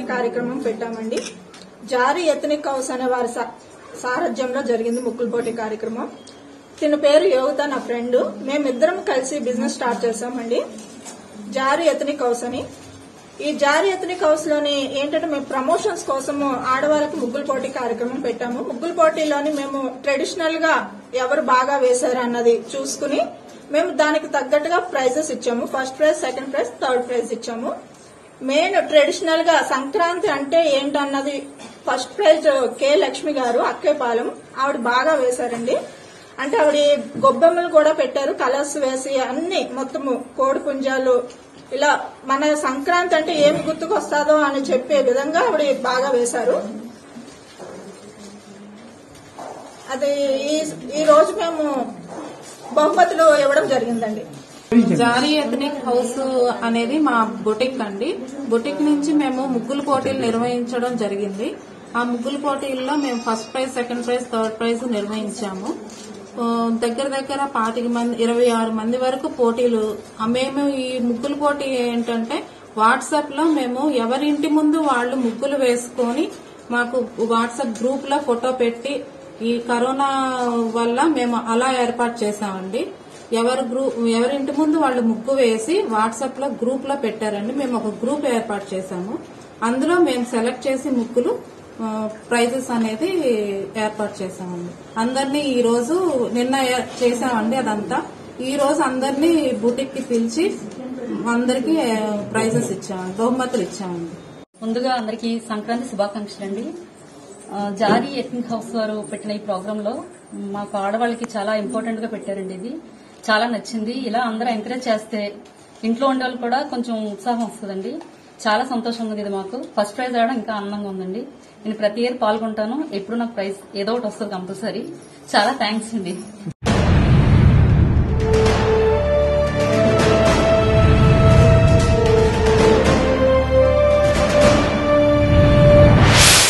పోటీ కార్యక్రమం పెట్టామండి జారీ ఎథనిక్ హౌస్ అనే వారి సా- సారథ్యంలో జరిగింది ముగ్గుల పోటీ కార్యక్రమం తిన పేరు యోగిత నా ఫ్రెండ్ మేమిద్దరం కలిసి బిజినెస్ స్టార్ట్ చేశామండి జారీ ఎథనిక్ హౌస్ అని ఈ జారీ ఎథనిక్ హౌస్ లోని ఏంటంటే మేము ప్రమోషన్స్ కోసము ఆడవాళ్ళకి ముగ్గుల పోటీ కార్యక్రమం పెట్టాము ముగ్గుల పోటీలోని మేము ట్రెడిషనల్ గా ఎవరు బాగా వేశారు అన్నది చూసుకుని మేము దానికి తగ్గట్టుగా ప్రైజెస్ ఇచ్చాము first prize second prize third prize ఇచ్చాము మెయిన్ ట్రెడిషనల్ గా సంక్రాంతి అంటే ఏంటన్నది ఫస్ట్ ప్రైజ్ కె లక్ష్మి గారు అక్కేపాలెం ఆవిడ బాగా వేశారండి అంటే ఆవిడ గొబ్బెమ్మలు కూడా పెట్టారు కలర్స్ వేసి అన్ని మొత్తము కోడి పుంజాలు ఇలా మన సంక్రాంతి అంటే ఏమి గుర్తుకొస్తాదో అని చెప్పే విధంగా ఆవిడ బాగా వేశారు అది ఈ ఈ రోజు మేము బహుమతులు ఇవ్వడం జరిగిందండి జారీ ఎథనిక్ హౌస్ అనేది మా బొటిక్ అండి బొటిక్ నుంచి మేము ముగ్గుల పోటీలు నిర్వహించడం జరిగింది ఆ ముగ్గుల పోటీల్లో మేము first prize second prize third prize నిర్వహించాము ఆ, దగ్గర దగ్గర పాతిక మంది ఇరవై ఆరు మంది వరకు పోటీలు ఆ, మేము ఈ ముగ్గుల పోటీ ఏంటంటే వాట్సాప్ లో మేము ఎవరి ఇంటి ముందు వాళ్ళు ముగ్గులు వేసుకొని మాకు వాట్సాప్ గ్రూప్ లో ఫోటో పెట్టి ఈ కరోనా వల్ల మేము అలా ఏర్పాటు చేశామండి ఎవరి గ్రూప్ ఎవరింటి ముందు వాళ్ళు ముగ్గు వేసి వాట్సాప్ లో గ్రూప్ లో పెట్టారండి మేము ఒక గ్రూప్ ఏర్పాటు చేశాము అందులో మేము సెలెక్ట్ చేసి ముగ్గులు ప్రైజెస్ అనేది ఏర్పాటు చేశామండి అందరినీ ఈ రోజు నిన్న ఏ- చేశామండి అదంతా ఈ రోజు అందరినీ బుటిక్ కి పిలిచి అందరికి ప్రైజెస్ ఇచ్చామండి బహుమతులు ఇచ్చామండి ముందుగా అందరికీ సంక్రాంతి శుభాకాంక్షలు అండి ఆ, జారీ ఎథనిక్ హౌస్ వారు పెట్టిన ఈ ప్రోగ్రామ్ లో మాకు ఆడవాళ్ళకి చాలా ఇంపార్టెంట్ గా పెట్టారండి ఇది చాలా నచ్చింది ఇలా అందరూ ఎంకరేజ్ చేస్తే ఇంట్లో ఉండే వాళ్ళు కూడా కొంచెం ఉత్సాహం వస్తుందండి చాలా సంతోషంగా ఉంది ఇది మాకు ఫస్ట్ ప్రైజ్ రావడం ఇంకా ఆనందంగా ఉందండి నేను ప్రతి ఇయర్ పాల్గొంటాను ఎప్పుడు నాకు ప్రైజ్ ఏదో ఒకటి వస్తుంది కంపల్సరీ చాలా థ్యాంక్స్ అండి